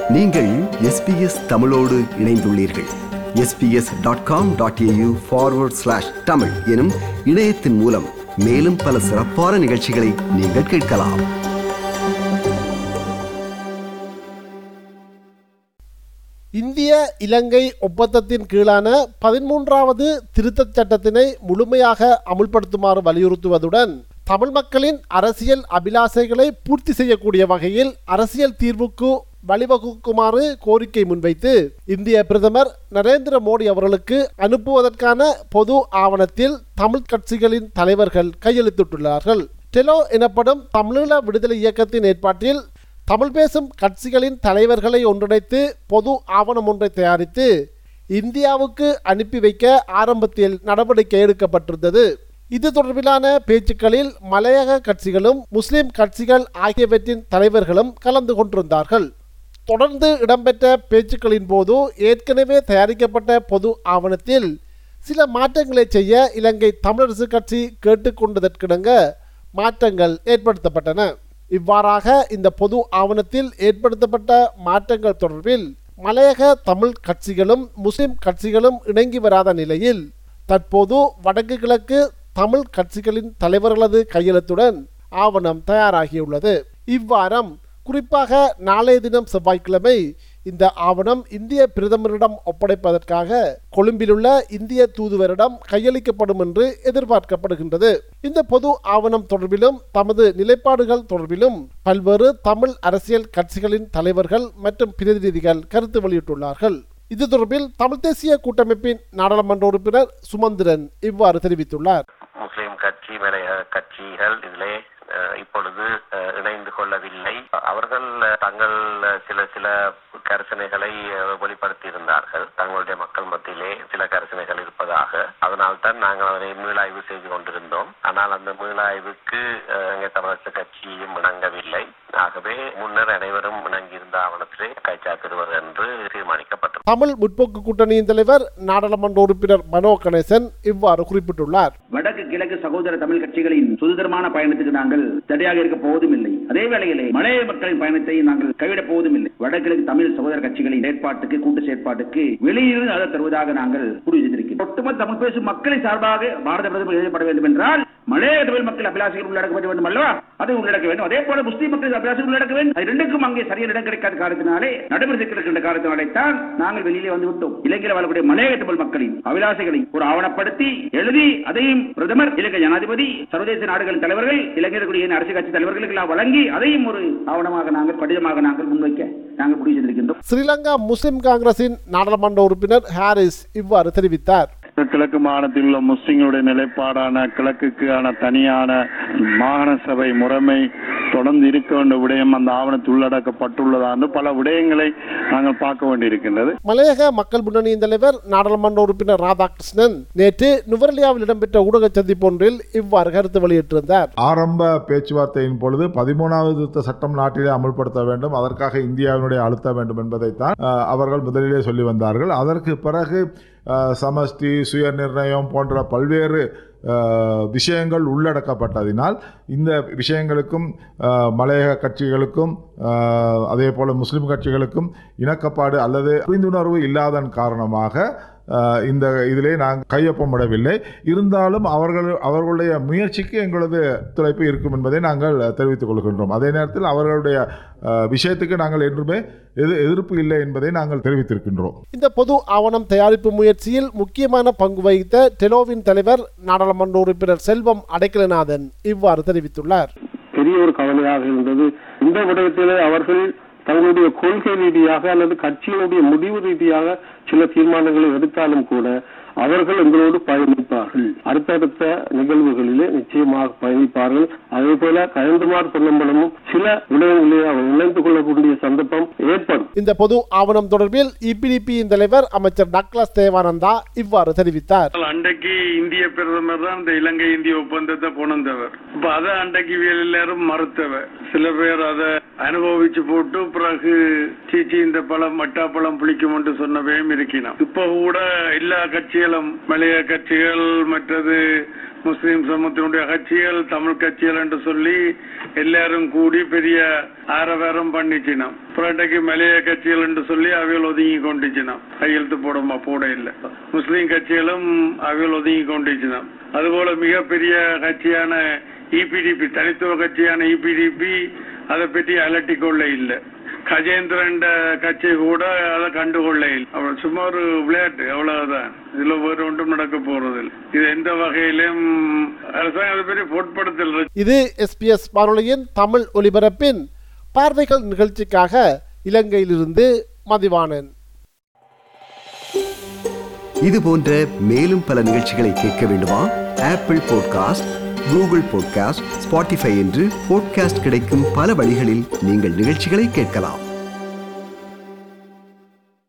நீங்கள் எஸ்பிஎஸ் தமிழோடு இணைந்துள்ளீர்கள் SBS dot com dot AU forward slash Tamil எனும் இணையத்தின் மூலம் மேலும் பல சிறப்பான நிகழ்ச்சிகளை நீங்கள் கேட்கலாம் இந்திய இலங்கை ஒப்பந்தத்தின் கீழான பதிமூன்றாவது திருத்தச் சட்டத்தினை முழுமையாக அமுல்படுத்துமாறு வலியுறுத்துவதுடன் தமிழ் மக்களின் அரசியல் அபிலாசைகளை பூர்த்தி செய்யக்கூடிய வகையில் அரசியல் தீர்வுக்கு வழிவகுக்குமாறு கோரிக்கை முன்வைத்து இந்திய பிரதமர் நரேந்திர மோடி அவர்களுக்கு அனுப்புவதற்கான பொது ஆவணத்தில் தமிழ் கட்சிகளின் தலைவர்கள் கையெழுத்திட்டுள்ளார்கள் டெலோ எனப்படும் தமிழீழ விடுதலை இயக்கத்தின் ஏற்பாட்டில் தமிழ் பேசும் கட்சிகளின் தலைவர்களை ஒன்றிணைத்து பொது ஆவணம் ஒன்றை தயாரித்து இந்தியாவுக்கு அனுப்பி வைக்க ஆரம்பத்தில் நடவடிக்கை எடுக்கப்பட்டிருந்தது இது தொடர்பிலான பேச்சுக்களில் மலையக கட்சிகளும் முஸ்லிம் கட்சிகள் ஆகியவற்றின் தலைவர்களும் கலந்து கொண்டிருந்தார்கள் தொடர்ந்து இடம்பெற்ற பேச்சுக்களின் போது ஏற்கனவே தயாரிக்கப்பட்ட பொது ஆவணத்தில் சில மாற்றங்களை செய்ய இலங்கை தமிழரசு கட்சி கேட்டுக்கொண்டதற்கிணங்க மாற்றங்கள் ஏற்படுத்தப்பட்டன இவ்வாறாக இந்த பொது ஆவணத்தில் ஏற்படுத்தப்பட்ட மாற்றங்கள் தொடர்பில் மலையக தமிழ் கட்சிகளும் முஸ்லிம் கட்சிகளும் இணங்கி வராத நிலையில் தற்போது வடக்கு கிழக்கு தமிழ் கட்சிகளின் தலைவர்களது கையெழுத்துடன் ஆவணம் தயாராகியுள்ளது இவ்வாரம் குறிப்பாக நாளைய தினம் செவ்வாய்க்கிழமை இந்த ஆவணம் இந்திய பிரதமரிடம் ஒப்படைப்பதற்காக கொழும்பிலுள்ள இந்திய தூதுவரிடம் கையளிக்கப்படும் என்று எதிர்பார்க்கப்படுகின்றது இந்த பொது ஆவணம் தொடர்பிலும் தமது நிலைப்பாடுகள் தொடர்பிலும் பல்வேறு தமிழ் அரசியல் கட்சிகளின் தலைவர்கள் மற்றும் பிரதிநிதிகள் கருத்து வெளியிட்டுள்ளார்கள் இது தொடர்பில் தமிழ் தேசிய கூட்டமைப்பின் நாடாளுமன்ற உறுப்பினர் சுமந்திரன் இவ்வாறு தெரிவித்துள்ளார் முஸ்லிம் கட்சி மலையக கட்சிகள் இதிலே அஹ், இப்பொழுது அஹ், இணைந்து கொள்ளவில்லை அவர்கள் அஹ், தங்கள் அஹ், சில சில கரிசனைகளை அஹ், வெளிப்படுத்தியிருந்தார்கள் தங்களுடைய மக்கள் மத்தியிலே சில கரிசனைகள் இருப்பதாக அதனால்தான் நாங்கள் அதனை மீளாய்வு செய்து கொண்டிருந்தோம் ஆனால் அந்த மீளாய்வுக்கு அஹ், எங்கள் தமிழரசு கட்சியும் இணங்கவில்லை ஆகவே முன்னர் அனைவரும் இணங்கியிருந்த ஆவணத்திலே கைச்சாத்திடுவது என்று தீர்மானிக்கப்பட்டது தமிழ் முற்போக்கு கூட்டணியின் தலைவர் நாடாளுமன்ற உறுப்பினர் மனோ கணேசன் இவ்வாறு குறிப்பிட்டுள்ளார் வடக்கு கிழக்கு சகோதர தமிழ் கட்சிகளின் சுதந்திரமான பயணத்துக்கு நாங்கள் தடையாக இருக்க போவதும் இல்லை அதே வேளையிலே மலைய மக்களின் பயணத்தை நாங்கள் கைவிடப் போவதும் இல்லை வடகிழக்கு தமிழ் சகோதர கட்சிகளின் ஏற்பாட்டுக்கு கூட்டு செயற்பாட்டுக்கு வெளியிலிருந்து அதை தருவதாக நாங்கள் முடிவு செய்திருக்கிறோம் ஒட்டுமொத்த தமிழ் பேசும் மக்களின் சார்பாக பாரத பிரதமர் எழுதப்பட வேண்டும் என்றால் மலைய தமிழ் மக்கள் அபிலாசைகள் உள்ளடக்கப்பட வேண்டும் அல்லவா அதை உள்ளடக்க வேண்டும் அதே போல முஸ்லீம் மக்களின் அபிலாசைகள் உள்ளடக்க வேண்டும் அது ரெண்டுக்கும் அங்கே சரியான இடம் கிடைக்காத காரணத்தினாலே நடைமுறை இருக்கின்ற காரணத்தினாலே தான் நாங்கள் வெளியிலே வந்து விட்டோம் இலங்கையில் வாழக்கூடிய மலைய தமிழ் மக்களின் அபிலாசைகளை ஒரு ஆவணப்படுத்தி எழுதி அதையும் பிரதமர் இலங்கை ஜனாதிபதி சர்வதேச நாடுகளின் தலைவர்கள் இலங்கையில் அரசியல் கட்சி தலைவர்களுக்கு எல்லாம் வழங்கி அதையும் ஒரு ஆவணமாக நாங்கள் கடிதமாக நாங்கள் முன்வைக்க நாங்கள் முடிவு செய்திருக்கின்றோம் ஸ்ரீலங்கா முஸ்லிம் காங்கிரசின் நாடாளுமன்ற உறுப்பினர் ஹாரிஸ் இவ்வாறு தெரிவித்தார் கிழக்கு மாகாணத்தில் உள்ள முஸ்லிம்களுடைய நிலைப்பாடான கிழக்குக்கான தனியான மாகாண சபை முறைமை தொடர்ந்து இருக்க வேண்டிய விடயம் அந்த ஆவணத்தில் உள்ளடக்கப்பட்டுள்ளதான்னு பல விடயங்களை நாங்கள் பார்க்க வேண்டியிருக்கின்றது மலையக மக்கள் முன்னணியின் தலைவர் நாடாளுமன்ற உறுப்பினர் ராதாகிருஷ்ணன் நேற்று நுவர்லியாவில் இடம்பெற்ற ஊடக சந்திப்பு ஒன்றில் இவ்வாறு கருத்து வெளியிட்டிருந்தார் ஆரம்ப பேச்சுவார்த்தையின் பொழுது பதிமூணாவது திருத்த சட்டம் நாட்டிலே அமல்படுத்த வேண்டும் அதற்காக இந்தியாவினுடைய அழுத்த வேண்டும் என்பதைத்தான் அஹ், அவர்கள் முதலிலே சொல்லி வந்தார்கள் அதற்கு பிறகு அஹ், சமஷ்டி சுய நிர்ணயம் போன்ற பல்வேறு அஹ், விஷயங்கள் உள்ளடக்கப்பட்டதினால் இந்த விஷயங்களுக்கும் அஹ், மலையக கட்சிகளுக்கும் அஹ், அதே போல முஸ்லிம் கட்சிகளுக்கும் இணக்கப்பாடு அல்லது புரிந்துணர்வு இல்லாதன் காரணமாக அஹ், இந்த இதிலே நாங்கள் கையொப்பமிடவில்லை இருந்தாலும் அவர்கள் அவர்களுடைய முயற்சிக்கு எங்களது ஒத்துழைப்பு இருக்கும் என்பதை நாங்கள் தெரிவித்துக் கொள்கின்றோம் அதே நேரத்தில் அவர்களுடைய அஹ், விஷயத்துக்கு நாங்கள் என்றுமே எது எதிர்ப்பு இல்லை என்பதை நாங்கள் தெரிவித்திருக்கின்றோம் இந்த பொது ஆவணம் தயாரிப்பு முயற்சியில் முக்கியமான பங்கு வகித்த டெலோவின் தலைவர் நாடாளுமன்ற உறுப்பினர் செல்வம் அடைக்கலநாதன் இவ்வாறு தெரிவித்துள்ளார் பெரிய ஒரு கவலையாக இருந்தது இந்த விடயத்திலே அவர்கள் தங்களுடைய கொள்கை ரீதியாக அல்லது கட்சியினுடைய முடிவு ரீதியாக சில தீர்மானங்களை எடுத்தாலும் கூட அவர்கள் எங்களோடு பயணிப்பார்கள் அடுத்தடுத்த நிகழ்வுகளிலே நிச்சயமாக பயணிப்பார்கள் அதே போல கயந்துமார் பொன்னம்பலமும் சில விடயங்களிலே அவர் இணைந்து கொள்ளக்கூடிய சந்தர்ப்பம் ஏற்படும் இந்த பொது ஆவணம் தொடர்பில் இபிடிபியின் தலைவர் அமைச்சர் டக்ளஸ் தேவானந்தா இவ்வாறு தெரிவித்தார் அன்றைக்கு இந்திய பிரதமர் தான் இந்த இலங்கை இந்திய ஒப்பந்தத்தை புணர்ந்தவர் இப்ப அதை அன்றைக்கு இவியல் எல்லாரும் மறுத்தவர் சில பேர் அதை அனுபவிச்சு போட்டு பிறகு சீச்சி இந்த பழம் மட்டாப்பழம் புளிக்கும் என்று சொன்னவையும் இருக்கிறோம் இப்ப கூட எல்லா கட்சிகளும் மலைய கட்சிகள் மற்றது முஸ்லிம் சமூகத்தினுடைய கட்சிகள் தமிழ் கட்சிகள் என்று சொல்லி எல்லாரும் கூடி பெரிய ஆரவாரம் பண்ணிச்சினோம் புரட்டைக்கு மலைய கட்சிகள் என்று சொல்லி அவைகள் ஒதுங்கி கொண்டுச்சினோம் கையெழுத்து போடமா போட இல்லை முஸ்லிம் கட்சிகளும் அவைகள் ஒதுங்கி கொண்டுச்சினோம் அதுபோல மிகப்பெரிய கட்சியான இபிடிபி தனித்துவ கட்சியான இபிடிபி அதை பற்றி அலட்டிக் கொள்ள இல்லை கஜேந்திரன் கட்சி கூட அதை கண்டுகொள்ள இல்லை அவன் சும்மா ஒரு விளையாட்டு அவ்வளவுதான் இதுல வேறு ஒன்றும் நடக்க போறதில்லை இது எந்த வகையிலும் அரசாங்கம் அதை பற்றி பொருட்படுத்தல் இது எஸ்பிஎஸ் வானொலியின் தமிழ் ஒலிபரப்பின் பார்வைகள் நிகழ்ச்சிக்காக இலங்கையிலிருந்து மதிவாணன் இது போன்ற மேலும் பல நிகழ்ச்சிகளை கேட்க வேண்டுமா Apple podcast Google podcast Spotify என்று பாட்காஸ்ட் கிடைக்கும் பல வழிகளில் நீங்கள் நிகழ்ச்சிகளை கேட்கலாம்